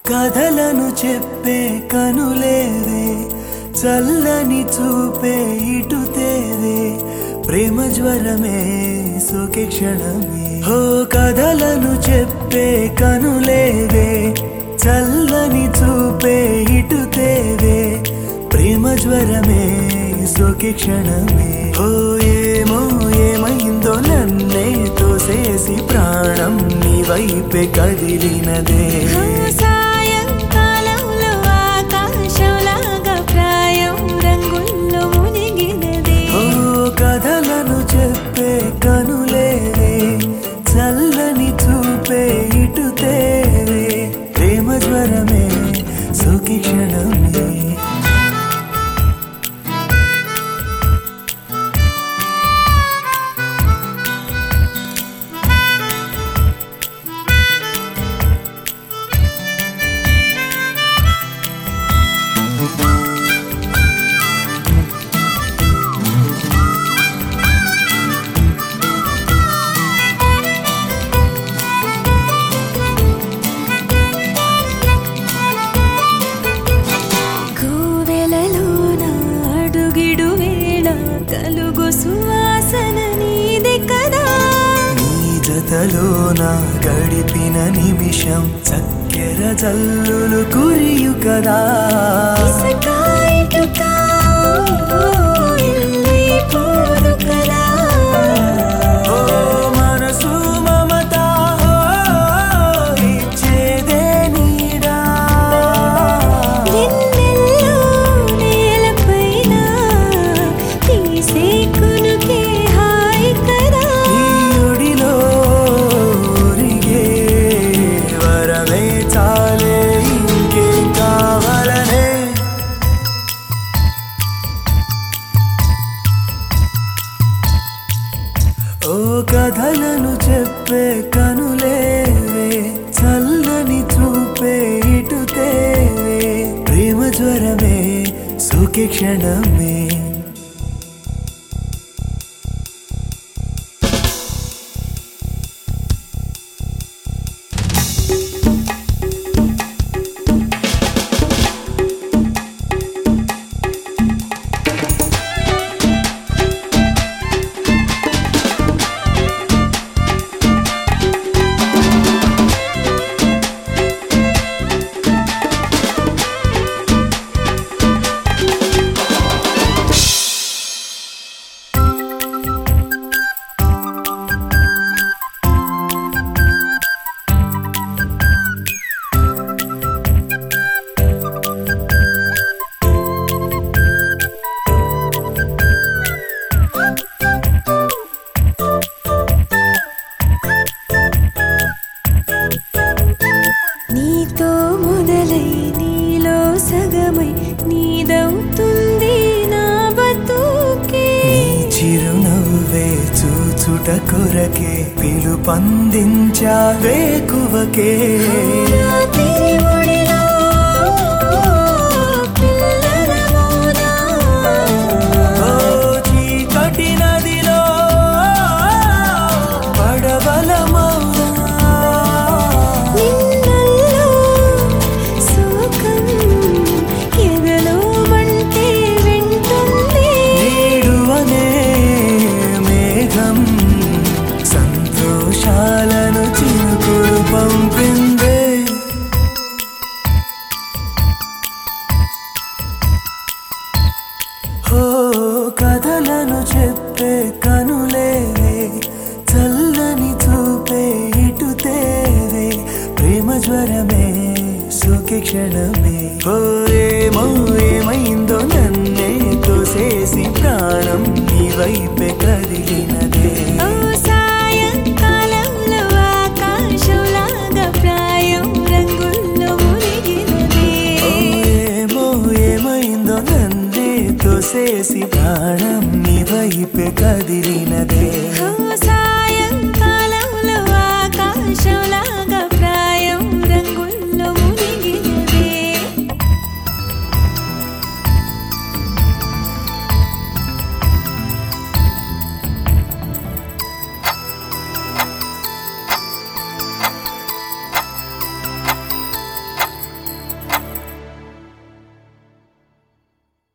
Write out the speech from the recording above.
కథలను చెప్పే కనులేవే చల్లని చూపే ఇటు తేవే ప్రేమ జ్వరమే సోకే క్షణమే హో కథలను చెప్పే కనులేవే చల్లని చూపే ఇటు తేవే ప్రేమ జ్వరమే సోకే క్షణమే ఓ ఏమో ఏమైందో నన్నే తోసేసి ప్రాణం నీ వైపే కదిలినదే ఆ సాయంకాలంలో ఆకాశంలాగా ప్రాయం రంగుల్లో మునిగినదే ఓ కథలను చెప్పే కనులేవే చల్లని చూపే ఇటు తేవే ప్రేమ జ్వరమే సుఖి క్షణమే కోవెలలోన అడుగిడు వేళ కలుగు సువాసన నీది కదా నీ జతలోన గడిపిన నిమిషం చక్కెర జల్లులు కురియు కదా ఇసుక ఇటుక వెళ్ళిపోదు కదా ఓ మనసు మమత ఇచ్చేదే నీడా వెన్నెల్లో నేలపైన తీసే కునుకే హాయి కదా ఈయుడిలో ఊరిగే వరమే చాలే ఇంకేం కావాలనే ఓ కథలను చెప్పే కనులేవే చల్లని చూపే ఇటు తేవే ప్రేమ జ్వరమే సుఖి క్షణమే నీతో మొదలై నీలో సగమై నీదవుతుంది నా బతుకే నీ చిరునవ్వే చూచుట కొరకే పిలుపందించా వేకువకే రాత్రి ఒడిలో పిల్లల మౌనా. ఓ చీకటి నదిలో పడవల మౌనా నిన్నల్లో శోకం ఎదలో మంటే వింటుంది నేడు అనే మేఘం సంతోషాలను చినుకులు పంపిందే ఓ కథలను చెప్పే కనులేవే చల్లని చూపే ఇటు తేవే ప్రేమ జ్వరమే సుఖి క్షణమే ఓ ఏమో ఏమైందో నన్నే తోసేసి ప్రాణం నీ వైపే కదిలినదే ఓ సాయంకాలంలో ఆకాశంలాగా ప్రాయం రంగుల్లో మునిగినదే ఓ ఏమో ఏమైందో నన్నే తోసేసి ప్రాణం నీ వైపే కదిలినదే